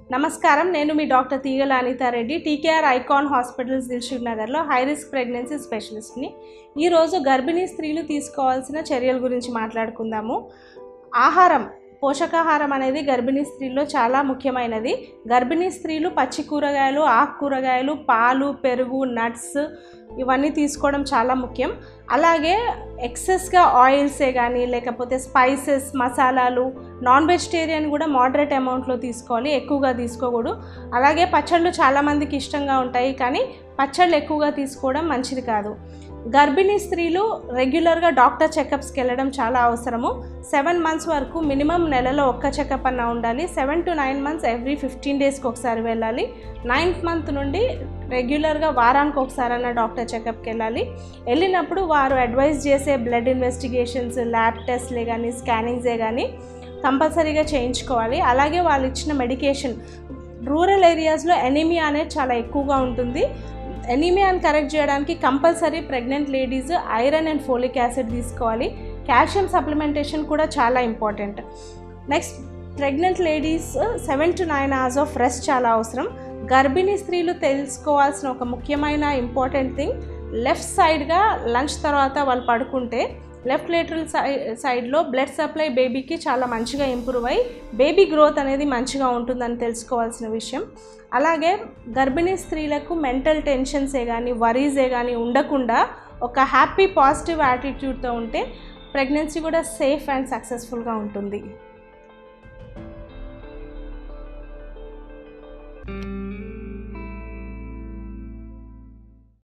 నమస్కారం నేను మీ డాక్టర్ తీగల Anitha Reddy TKR icon hospitals Dilsukh నగర్లో హై రిస్క్ ప్రెగ్నెన్సీ స్పెషలిస్ట్ని ఈరోజు గర్భిణీ స్త్రీలు తీసుకోవాల్సిన చర్యల గురించి మాట్లాడుకుందాము ఆహారం పోషకాహారం అనేది గర్భిణీ స్త్రీల్లో చాలా ముఖ్యమైనది గర్భిణీ స్త్రీలు పచ్చి కూరగాయలు ఆకుకూరగాయలు పాలు పెరుగు నట్స్ ఇవన్నీ తీసుకోవడం చాలా ముఖ్యం అలాగే ఎక్సెస్గా ఆయిల్సే కానీ లేకపోతే స్పైసెస్ మసాలాలు నాన్ వెజిటేరియన్ కూడా మోడరేట్ అమౌంట్లో తీసుకోవాలి ఎక్కువగా తీసుకోకూడదు అలాగే పచ్చళ్ళు చాలామందికి ఇష్టంగా ఉంటాయి కానీ పచ్చళ్ళు ఎక్కువగా తీసుకోవడం మంచిది కాదు గర్భిణీ స్త్రీలు రెగ్యులర్గా డాక్టర్ చెకప్స్కి వెళ్ళడం చాలా అవసరము సెవెన్ మంత్స్ వరకు మినిమం నెలలో ఒక్క చెకప్ అన్న ఉండాలి seven to nine months every fifteen డేస్కి ఒకసారి వెళ్ళాలి నైన్త్ మంత్ నుండి రెగ్యులర్గా వారానికి ఒకసారి అన్న డాక్టర్ చెకప్కి వెళ్ళాలి వెళ్ళినప్పుడు వారు అడ్వైస్ చేసే బ్లడ్ ఇన్వెస్టిగేషన్స్ ల్యాబ్ టెస్ట్లే కానీ స్కానింగ్సే కానీ కంపల్సరీగా చేయించుకోవాలి అలాగే వాళ్ళు ఇచ్చిన మెడికేషన్ రూరల్ ఏరియాస్లో ఎనీమియా అనేది చాలా ఎక్కువగా ఉంటుంది ఎనీమియాని కరెక్ట్ చేయడానికి compulsory pregnant ladies iron and folic acid తీసుకోవాలి కాల్షియం సప్లిమెంటేషన్ కూడా చాలా important next pregnant ladies seven to nine hours of rest చాలా అవసరం గర్భిణీ స్త్రీలు తెలుసుకోవాల్సిన ఒక ముఖ్యమైన ఇంపార్టెంట్ థింగ్ లెఫ్ట్ సైడ్గా లంచ్ తర్వాత వాళ్ళు పడుకుంటే లెఫ్ట్ లేటరల్ సై సైడ్లో బ్లడ్ సప్లై బేబీకి చాలా మంచిగా ఇంప్రూవ్ అయ్యి బేబీ గ్రోత్ అనేది మంచిగా ఉంటుందని తెలుసుకోవాల్సిన విషయం అలాగే గర్భిణీ స్త్రీలకు మెంటల్ టెన్షన్సే కానీ వరీసే కానీ ఉండకుండా ఒక హ్యాపీ పాజిటివ్ యాటిట్యూడ్తో ఉంటే ప్రెగ్నెన్సీ కూడా సేఫ్ అండ్ సక్సెస్ఫుల్గా ఉంటుంది